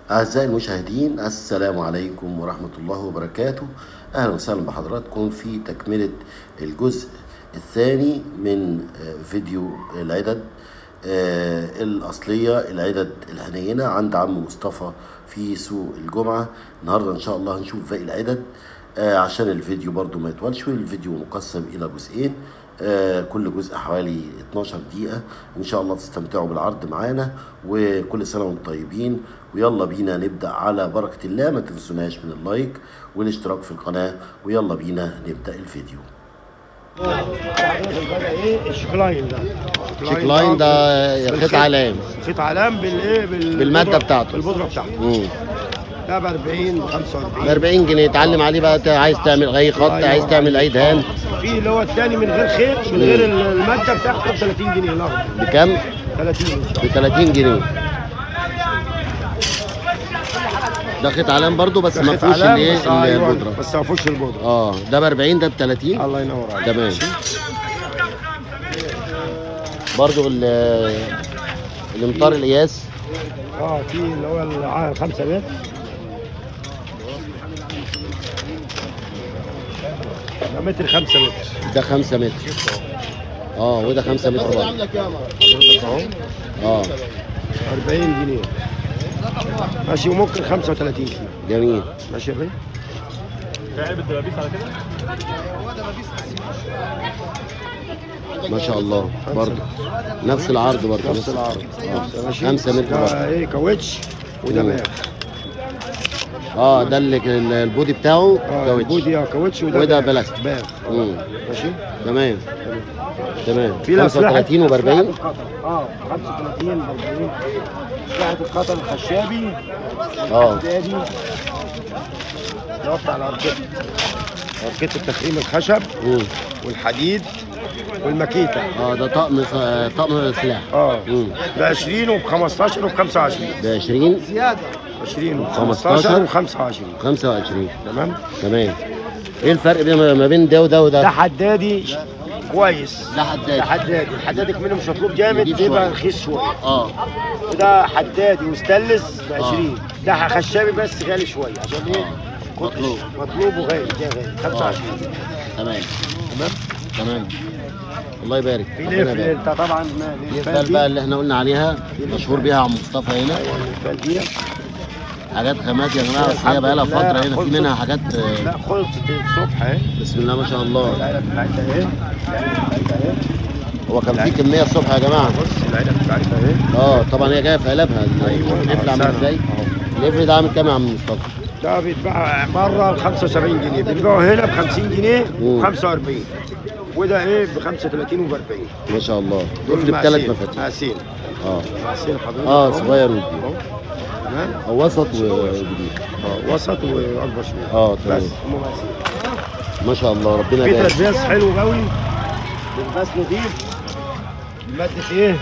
أعزائي المشاهدين السلام عليكم ورحمة الله وبركاته أهلا وسهلا بحضراتكم في تكملة الجزء الثاني من آه، فيديو العدد آه، الأصلية العدد الحنينة عند عم مصطفى في سوق الجمعة النهاردة إن شاء الله هنشوف باقي العدد آه، عشان الفيديو برضو ما يطولش الفيديو مقسم إلى جزئين آه، كل جزء حوالي 12 دقيقة إن شاء الله تستمتعوا بالعرض معانا وكل سنة وانتم طيبين ويلا بينا نبدأ على بركة الله ما تنسوناش من اللايك والاشتراك في القناة ويلا بينا نبدأ الفيديو ايه الشكلاين ده شيك لاين ده خيط علام خيط علام بالايه بال- بالمادة بالبودرة- بتاعته. بالبودره بتاعته مم. ده ب 40 ب ب 45 40 جنيه اتعلم عليه بقى ت- عايز تعمل اي خط الله عايز ينور تعمل اي عليك. دهان في اللي هو الثاني من غير خيط من غير ال- الماده بتاعته ب 30 جنيه الاخضر بكام؟ 30 ب 30 جنيه ده خيط علام برضو بس ما خيط فيهوش علام الايه بس أيوة، البودره بس ما فيهوش البودره اه ده ب 40 ده ب 30 الله ينور عليك تمام ماشي؟ برضو ال- الامطار القياس اه في اللي هو الع- 5 متر ده متر 5 متر ده 5 متر اه وده 5 متر برضه اهو اه 40 جنيه ماشي وممكن 35 كيلو جميل ماشي يا بيه ما شاء الله برضه نفس العرض برضه نفس العرض اه ماشي 5 متر برضه ده ايه كاوتش وده مم. باغ اه ده اللي كان البودي بتاعه اه كاوتش البودي اه كاوتش وده وده باغ. بلاستيك. باغ مم. ماشي تمام تمام في الأسلحة 35 و 40 القطر. اه 35 ب 40 اسلحه القطر الخشابي اه الحدادي ده بتاع الاركيت اركيت التخريم الخشب مم. والحديد والماكيته اه ده طقم آه، طقم سلاح اه مم. ب 20 وب 15 وب 25 ب 20 20 وب 15 15 وب 25 25 تمام تمام ايه الفرق بين ما بين ده وده ده وده؟ حدادي كويس ده حدادي. ده حدادي الحدادي كمنه مش مطلوب جامد نضيف بيبقى شوية. رخيص شويه اه وده حدادي وستانلس ب 20 ده خشابي بس غالي شويه عشان ايه؟ مطلوب. مطلوب وغالي ده غالي 25 تمام تمام تمام الله يبارك في ربنا ليف يبارك انت طبعا ما الإقبال بقى اللي احنا قلنا عليها مشهور بيها عم مصطفى هنا الفال دي حاجات خامات يا جماعه بس هي الحمد بقى لها لله فتره هنا في خلصت. منها حاجات آه، لا خلصت الصبح اهي بسم الله ما شاء الله العلب بتاعتها اهي العلب بتاعتها اهي هو كان في كميه الصبح يا جماعه بص العلب بتاعتها اهي اه طبعا هي جايه في قلبها أيوة. القفل عامل سنة. ازاي؟ أهو. القفل ده عامل كام يا عم مصطفى؟ ده بيتباع بره ب 75 جنيه بنبيعه هنا ب 50 جنيه مم. و 45 وده ايه ب 35 و 40 ما شاء الله دول قفل بثلاث مقاسين مفاتيح مقاسين اه مقاسين حضرتك اه أهو. صغير وكبير أهو. تمام او وسط وكبير اه وسط واكبر شويه اه تمام بس هم مقاسين ما شاء الله ربنا في يبارك تلباس حلو قوي تلباس نضيف مادة ايه؟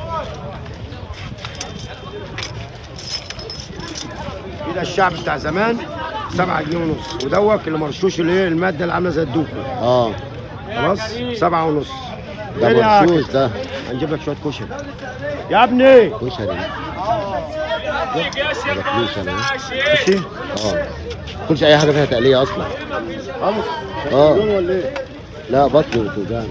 كده الشعب بتاع زمان 7 جنيه ونص ودوك اللي مرشوش اللي هي المادة اللي عاملة زي الدوكو اه خلاص 7 ونص ده فين يا مرشوش أكل؟ ده هنجيب لك شوية كشري يا ابني كشري ده كشري ماشي اه كلش اي حاجه فيها تقليه اصلا خلاص آه. لون ولا ايه؟ لا بطني بتوجعني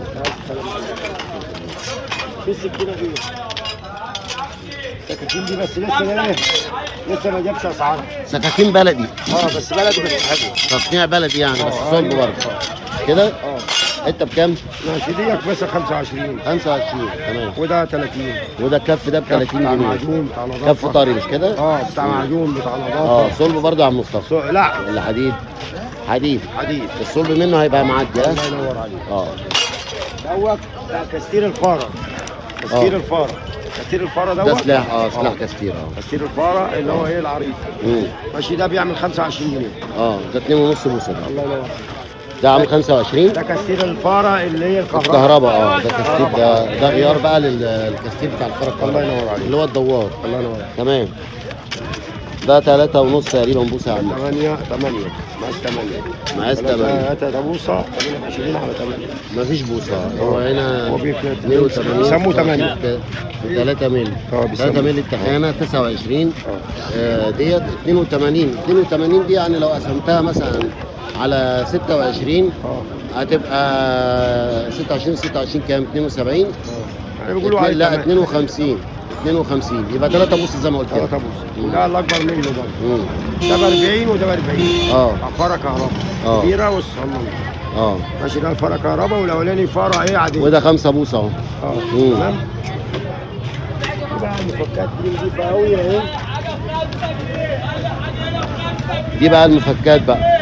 في السكينة دي السكاكين دي بس لسه ايه؟ لسه ما جابش اسعارها سكاكين بلدي اه بس بلدي بس حلوه تصنيع بلدي يعني بس آه، صلب أيوة. برضه كده اه انت بكام؟ ماشي ديك بس 25 25 تمام وده 30 وده الكف ده ب 30 بتاع جنيه معجون بتاع نظافه كف طري مش كده؟ اه بتاع معجون بتاع اه نظافه صلب برضه يا عم مصطفى سو... لا ولا حديد؟ حديد حديد الصلب منه هيبقى معدي ها؟ الله ينور عليك اه دوت بتاع كستير الفاره كستير آه. الفاره كستير الفاره دوت ده سلاح اه سلاح كستير اه كستير الفاره اللي هو ايه العريض مم. ماشي ده بيعمل 25 جنيه اه ده 2 ونص بوصه ده الله ينور ده عامل 25 ده كستير الفاره اللي هي الكهرباء الكهرباء اه ده كستير ده ده غيار بقى للكستير بتاع الفرق الله ينور عليك. اللي هو الدوار الله ينور تمام ده تلاتة ونص تقريبا بوصة يا عم 8 8 مقاس 8 مقاس 8 3 بوصه 28 على 8 مفيش بوصة هو هنا هو بيكون 82 بيسموه 8 3 مللي اه، بيسموه. 3 مللي التخانة 29 اه. آه، ديت 82 82 دي يعني لو قسمتها مثلا على 26 اه هتبقى 26 26 كام 72 اه يعني بيقولوا عليه لا 8. 52 52 يبقى 3 بوصة زي ما قلت 3 لك بوصه وده الاكبر منه برضه مم. ده ب 40 وده ب 40 اه فاره كهرباء اه. كبيره والصغننه اه ماشي ده الفاره كهرباء والاولاني فاره ايه عاديه وده 5 بوصة اهو اه مم. تمام دي بقى المفكات دي نضيفه قوي اهي دي بقى المفكات بقى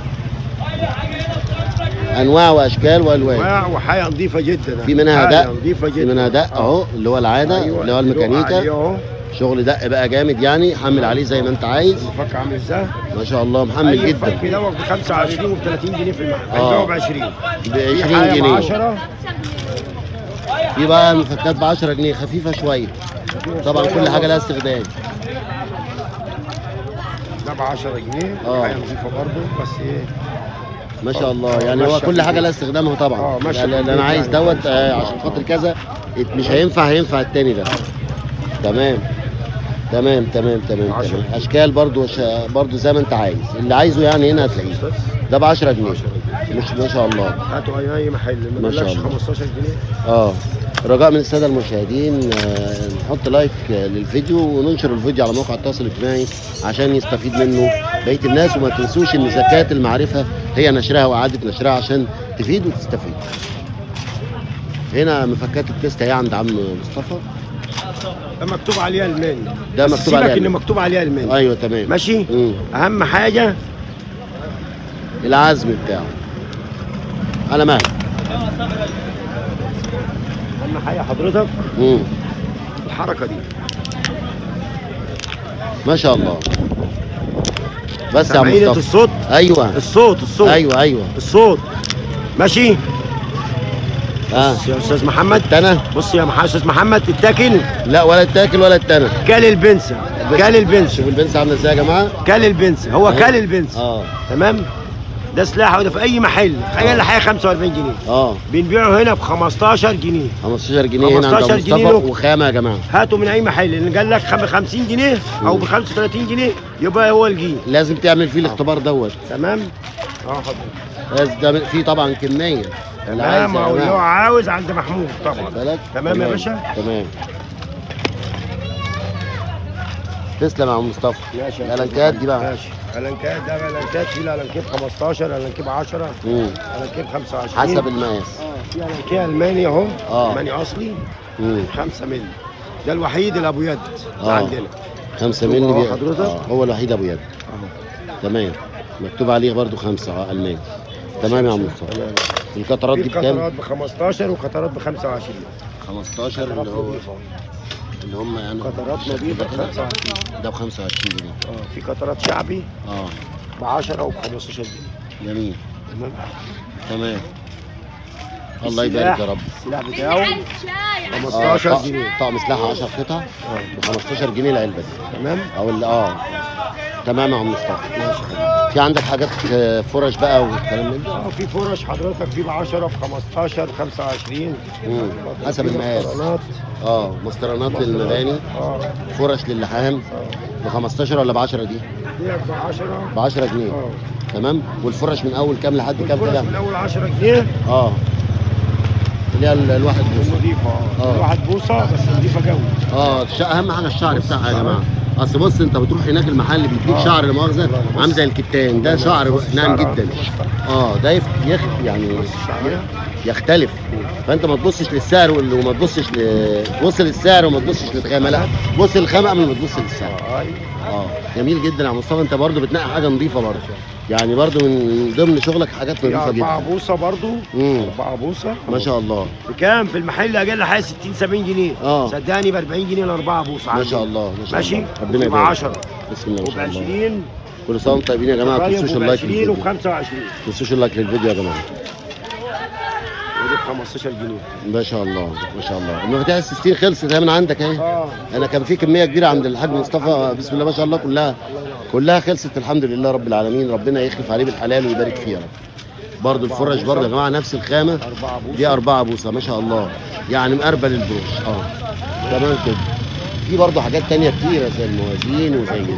انواع واشكال والوان انواع وحاجه نظيفه جدا في منها حاجة دق نظيفه جدا في منها دق اهو اللي هو العاده أيوة، اللي هو اللي الميكانيكا عليه اهو شغل دق بقى جامد يعني حمل عليه زي ما انت عايز المفك عامل ازاي ما شاء الله محمل اي جدا فك دوت ب 25 وب 30 جنيه في المحل اه. هيبيعه ب 20 ب 20 ب جنيه 10 في بقى المفكات ب 10 جنيه خفيفه شويه طبعا كل حاجه لها استخدام ده ب 10 جنيه اه. حاجه نظيفه برضه بس ايه ما شاء الله اه، يعني هو ماشية كل في حاجه البيت. لها استخدامها طبعا اه، ماشية يعني في اللي انا البيت عايز يعني. دوت آه، عشان خاطر كذا مش هينفع هينفع التاني ده تمام تمام تمام تمام عشرة. تمام اشكال برضو ش... برضو زي ما انت عايز اللي عايزه يعني هنا هتلاقيه ده ب 10 جنيه مش ما شاء الله هاتوا اي اي محل ما ما شاء بيقولكش الله. 15 جنيه اه رجاء من الساده المشاهدين آه، نحط لايك آه، للفيديو وننشر الفيديو على مواقع التواصل الاجتماعي عشان يستفيد منه بقيه الناس وما تنسوش ان زكاه المعرفه هي نشرها واعاده نشرها عشان تفيد وتستفيد هنا مفكات التيست اهي عند عم مصطفى ده مكتوب عليها الماني ده بس مكتوب سيبك عليها ان مكتوب عليها الماني ايوه تمام ماشي مم. اهم حاجه العزم بتاعه على مهل اهم حاجه حضرتك مم. الحركه دي ما شاء الله بس يا عم سامعين مصطفى الصوت ايوه الصوت الصوت ايوه ايوه الصوت ماشي اه بص يا استاذ محمد تنا بص يا مح- استاذ محمد تتاكل لا ولا التاكل ولا التنا كل البنسة كل البنسة شوف البنس عامله ازاي يا جماعه كل البنسة هو أهي. كل البنسة اه تمام ده سلاح وده في اي محل تخيل الحقيقه 45 جنيه اه بنبيعه هنا ب 15 جنيه 15 جنيه هنا عند 15 أبو جنيه مصطفى له. وخامه يا جماعه هاتوا من اي محل اللي قال لك خم- 50 جنيه او ب 35 جنيه يبقى هو الجيل لازم تعمل فيه الاختبار دوت تمام اه حضرتك بس ده في طبعا كميه اللي عايز تمام يا او اللي هو جماعه عاوز عند محمود طبعا بالك تمام يا باشا تمام تسلم يا عم مصطفى ماشي يا الالانكات دي بقى ماشي الانكات ده الانكات في الانكات 15 الانكات 10 مم. الانكات 25 حسب المقاس اه في الانكيه الماني اهو اه. الماني اصلي مم. 5 مللي ده الوحيد اللي ابو يد اللي اه. عندنا 5 مكتوب مللي أهو بي- حضرتك. آه، هو الوحيد ابو يد اهو تمام مكتوب عليه برضو خمسة اه الماني تمام يا عم مصطفى تمام القطرات في دي بكام؟ قطرات ب 15 وقطرات ب 25 15 قطرات اللي هو نظيفه اللي هم يعني قطرات نظيفه ب 25 ده ب 25 جنيه اه في قطرات شعبي اه ب 10 وب 15 جنيه جميل تمام تمام الله يبارك يا رب السلاح بتاعه آه، 15 طق- جنيه طقم سلاح 10 قطع ب 15 جنيه العلبه دي. تمام او اللي اه تمام يا عم مصطفى ماشي يا حبيبي. في عندك حاجات آه، فرش بقى والكلام من ده اه في فرش حضرتك في ب 10 ب 15 ب 25 مم. حسب في المقاس مسطرانات. اه مسطرانات للمباني اه فرش للحام ب 15 ولا ب 10 دي؟ دي ب 10 ب 10 جنيه اه تمام والفرش من اول كام لحد كام الفرش كده؟ من اول 10 جنيه اه اللي هي ال- الواحد بوصه نظيفه اه. اه الواحد بوصه بس نظيفه قوي اه الش- اهم حاجه الشعر بتاعها يا شعر. جماعه اصل بص انت بتروح هناك المحل بيديك اه. شعر لمؤاخذه بص. عامل زي الكتان ده شعر بص ناعم الشعر. جدا اه ده يخ... يخ... يعني الشعريه يختلف فانت ما تبصش للسعر وال- وما تبصش ل... تبص للسعر وما تبصش للخامه لا بص للخامه قبل ما تبص للسعر اه ايوه اه جميل جدا يا مصطفى انت برضو بتنقي حاجه نظيفه برضو يعني برضو من ضمن شغلك حاجات في نظيفه 4 جدا بوصه برضو امم 4 بوصه ما شاء الله بكام في المحل اقل حاجه 60 70 جنيه اه. صدقني ب 40 جنيه ل 4 بوصه ما عندنا. شاء الله ما شاء ماشي الله ربنا ب يبارك 10 بسم الله ما وب شاء الله 20 كل سنه وانتم طيبين يا جماعه ما طيب تنسوش وب اللايك 20 للفيديو وب 25 ما تنسوش اللايك للفيديو يا جماعه ودي 15 جنيه ما شاء الله ما شاء الله المفاتيح الستين خلصت هي من عندك اهي اه انا كان في كميه كبيره عند الحاج مصطفى بسم الله ما شاء الله كلها كلها خلصت الحمد لله رب العالمين ربنا يخلف عليه بالحلال ويبارك فيه يا رب برضه الفرش برضه يا جماعه نفس الخامه أربعة بوصة دي أربعة بوصة ما شاء الله يعني مقربل البروش اه تمام كده في برضه حاجات تانية كتيرة زي الموازين وزي ال-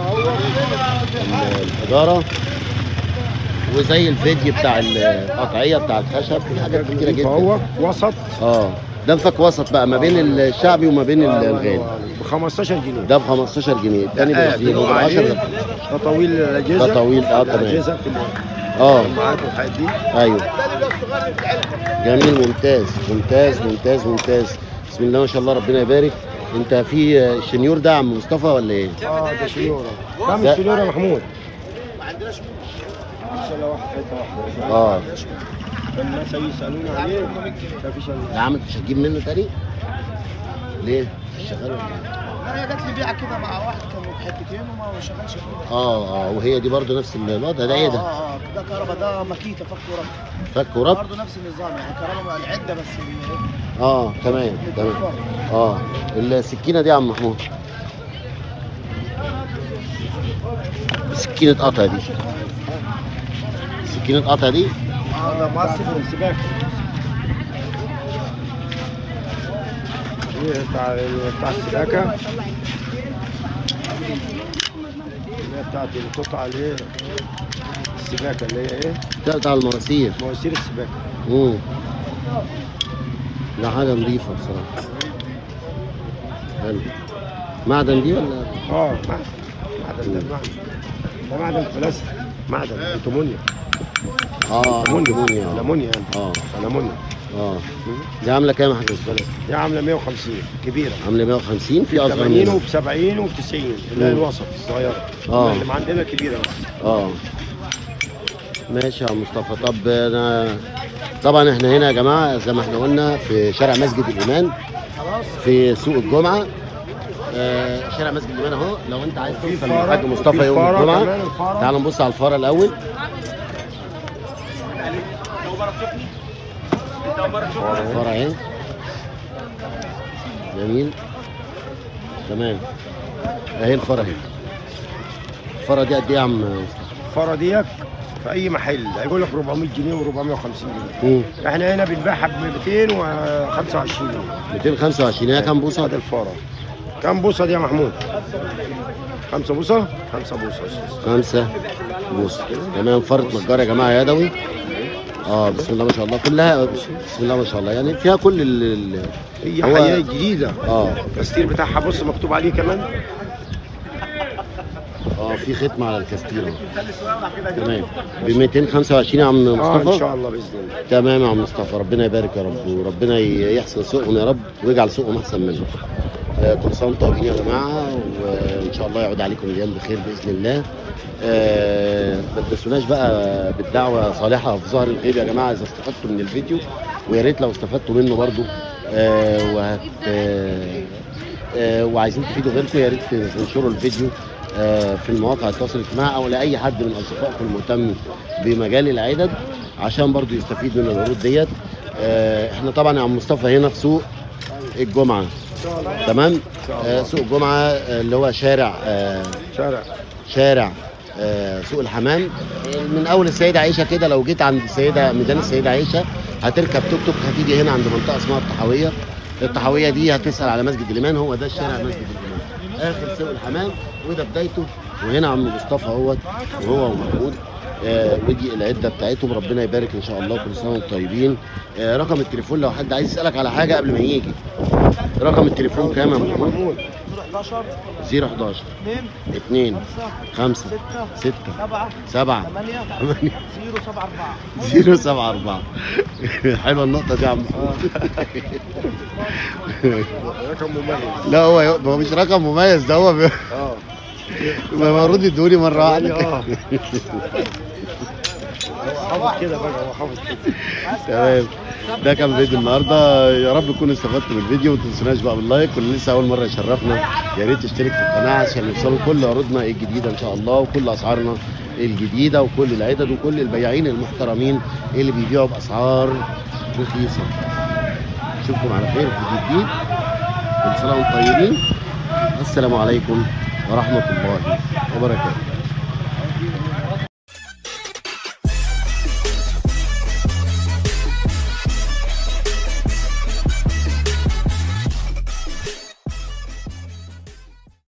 الحجارة وزي الفيديو بتاع القطعية بتاع الخشب في حاجات كتيرة جدا فهو وسط اه ده انفك وسط بقى ما بين الشعبي وما بين الغالي ب 15 جنيه ده ب 15 جنيه التاني ب آه، 20 وده ب عليه 10 تطاويل الاجهزه تطاويل، آه، تمام. الاجهزه اه معاك الحاجات دي ايوه جميل ممتاز ممتاز ممتاز ممتاز بسم الله ما شاء الله ربنا يبارك انت في الشنيور ده يا عم مصطفى ولا ايه؟ اه ده شنيوره كم ده- شنيوره يا محمود؟ ما عندناش شله واحده حته واحده اه الناس يسالونا عليه ما فيش إلا- يا عم انت مش هتجيب منه تاني؟ ليه؟ مش شغال ولا ايه؟ لا هي جات لي بيعه كده مع واحد كان حتتين وما شغالش فيه اه اه وهي دي برضه نفس الوضع ده ايه اه ده؟ اه ده كهرباء ده مكيكه فك وربط فك ورب؟ برضه نفس النظام يعني كهرباء مع العده بس ال- اه تمام تمام اه السكينه دي يا عم محمود سكينه قطع دي سكينه قطع دي اه ده مصر والسباكه ايه بتاع بتاع السباكه اللي هي بتاعت القطعه اللي هي السباكه اللي هي ايه؟ ده بتاع المواسير مواسير السباكه امم ده حاجه نظيفه بصراحه حلو معدن دي ولا اه معدن معدن ده معدن ده معدن بلاستيك معدن الومنيوم اه الومنيوم آه. الومنيوم اه الومنيوم اه دي عامله كام يا حاج مصطفى؟ دي عامله 150 كبيره عامله 150 في اصغر 80 منها وب 70 وب 90 اللي هي مم. الوسط الصغيره آه. اللي عندنا كبيره بس اه ماشي يا مصطفى طب انا طبعا احنا هنا يا جماعه زي ما احنا قلنا في شارع مسجد الايمان في سوق الجمعه آه شارع مسجد الايمان اهو لو انت عايز توصل فارة، للحاج مصطفى وفي يوم فارة الجمعه كمان، الفارة. تعال نبص على الفاره الاول الفاره اهي جميل تمام اهي الفاره اهي الفاره دي قد ايه يا عم مصطفى؟ الفاره ديك في اي محل هيقول لك 400 جنيه و450 جنيه مم. احنا هنا بنبيعها ب 225 جنيه 225 هي كام بوصه؟ هذه الفاره كم بوصه دي يا محمود؟ خمسة بوصة؟ خمسة بوصة خمسة بوصة تمام فرد نجار يا جماعة يدوي اه بسم الله ما شاء الله كلها بسم الله ما شاء الله يعني فيها كل ال ال- هي هو- حقيقة جديدة اه الكاستير بتاعها بص مكتوب عليه كمان اه في ختمة على الكاستير أهو. تمام ب 225 يا عم اه ان مصطفى شاء الله باذن الله تمام يا عم مصطفى ربنا يبارك يا رب وربنا ي- يحسن سوقهم يا رب ويجعل سوقهم احسن منهم آه كل سنه وانتم طيبين يا جماعه وان شاء الله يعود عليكم الايام بخير باذن الله آه ما تنسوناش بقى بالدعوه صالحه في ظهر الغيب يا جماعه اذا استفدتوا من الفيديو ويا ريت لو استفدتوا منه برضو آه وهت آه آه وعايزين تفيدوا غيركم يا ريت تنشروا الفيديو آه، في المواقع التواصل الاجتماعي او لاي حد من اصدقائكم المهتم بمجال العدد عشان برضو يستفيد من العروض ديت آه، احنا طبعا يا عم مصطفى هنا في سوق الجمعه تمام آه، سوق الجمعه آه، اللي هو شارع آه، شارع شارع آه، سوق الحمام آه، من اول السيده عائشه كده لو جيت عند السيده ميدان السيده عائشه هتركب توك توك هتيجي هنا عند منطقه اسمها الطحاويه الطحاويه دي هتسال على مسجد الايمان هو ده الشارع مسجد الايمان اخر سوق الحمام وده بدايته وهنا عم مصطفى اهوت وهو ومحمود آه ودي العده بتاعتهم ربنا يبارك ان شاء الله كل سنه وانتم طيبين آه رقم التليفون لو حد عايز يسالك على حاجه قبل ما يجي رقم التليفون كام يا محمود محمود 11 011 2 2 5 6 7 7 8 8 0 7 4 0 7 4 حلوه النقطة دي يا عم رقم مميز لا هو هو مش رقم مميز ده هو بي- اه المفروض يدوني مرة واحدة اه هو حافظ كده بقى هو حافظ كده تمام ده كان فيديو النهارده يا رب تكونوا استفدتوا من الفيديو وما تنسوناش بقى باللايك واللي لسه اول مره يشرفنا يا ريت تشترك في القناه عشان يوصلوا كل عروضنا الجديده ان شاء الله وكل اسعارنا الجديده وكل العدد وكل البياعين المحترمين اللي بيبيعوا باسعار رخيصة اشوفكم على خير في فيديو جديد كل سنة وانتم طيبين السلام عليكم ورحمة الله وبركاته